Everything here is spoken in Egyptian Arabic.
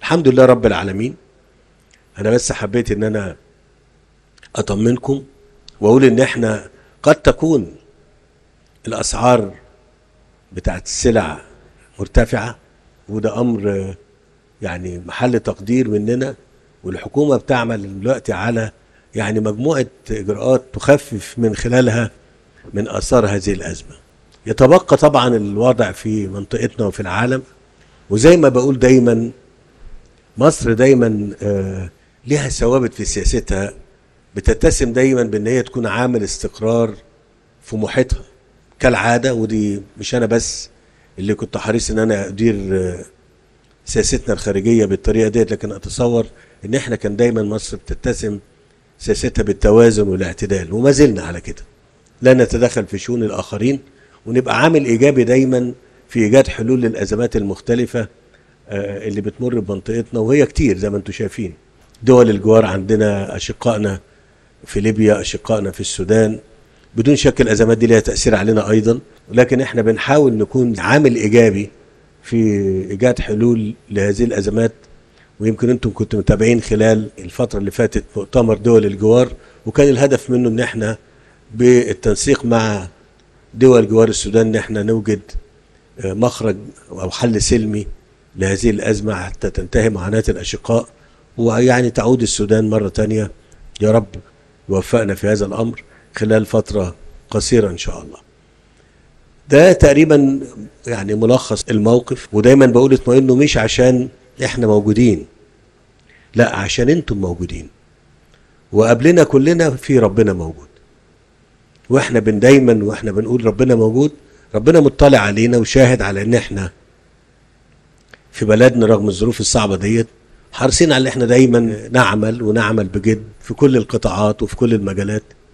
الحمد لله رب العالمين انا بس حبيت ان انا اطمنكم واقول ان احنا قد تكون الاسعار بتاعت السلع مرتفعه وده امر آه، يعني محل تقدير مننا والحكومه بتعمل دلوقتي على يعني مجموعه اجراءات تخفف من خلالها من اثار هذه الازمه. يتبقى طبعا الوضع في منطقتنا وفي العالم وزي ما بقول دايما مصر دايما آه، لها ثوابت في سياستها بتتسم دايما بان هي تكون عامل استقرار في محيطها كالعاده ودي مش انا بس اللي كنت حريص ان انا ادير آه، سياستنا الخارجيه بالطريقه ديت لكن اتصور ان احنا كان دايما مصر بتتسم سياستها بالتوازن والاعتدال وما زلنا على كده لا نتدخل في شؤون الاخرين ونبقى عامل ايجابي دايما في ايجاد حلول للازمات المختلفه آه، اللي بتمر بمنطقتنا وهي كتير زي ما انتم شايفين دول الجوار عندنا اشقائنا في ليبيا اشقائنا في السودان بدون شك الازمات دي لها تاثير علينا ايضا ولكن احنا بنحاول نكون عامل ايجابي في ايجاد حلول لهذه الازمات ويمكن انتم كنتم متابعين خلال الفتره اللي فاتت مؤتمر دول الجوار وكان الهدف منه ان احنا بالتنسيق مع دول جوار السودان ان احنا نوجد آه، مخرج او حل سلمي لهذه الازمه حتى تنتهي معاناه الاشقاء ويعني تعود السودان مره تانية يا رب يوفقنا في هذا الامر خلال فتره قصيره ان شاء الله. ده تقريبا يعني ملخص الموقف ودايما بقول اطمئنوا مش عشان احنا موجودين لا عشان انتم موجودين وقبلنا كلنا في ربنا موجود واحنا بن دايما واحنا بنقول ربنا موجود ربنا مطلع علينا وشاهد على ان احنا في بلدنا رغم الظروف الصعبه ديت حريصين على ان احنا دايما نعمل ونعمل بجد في كل القطاعات وفي كل المجالات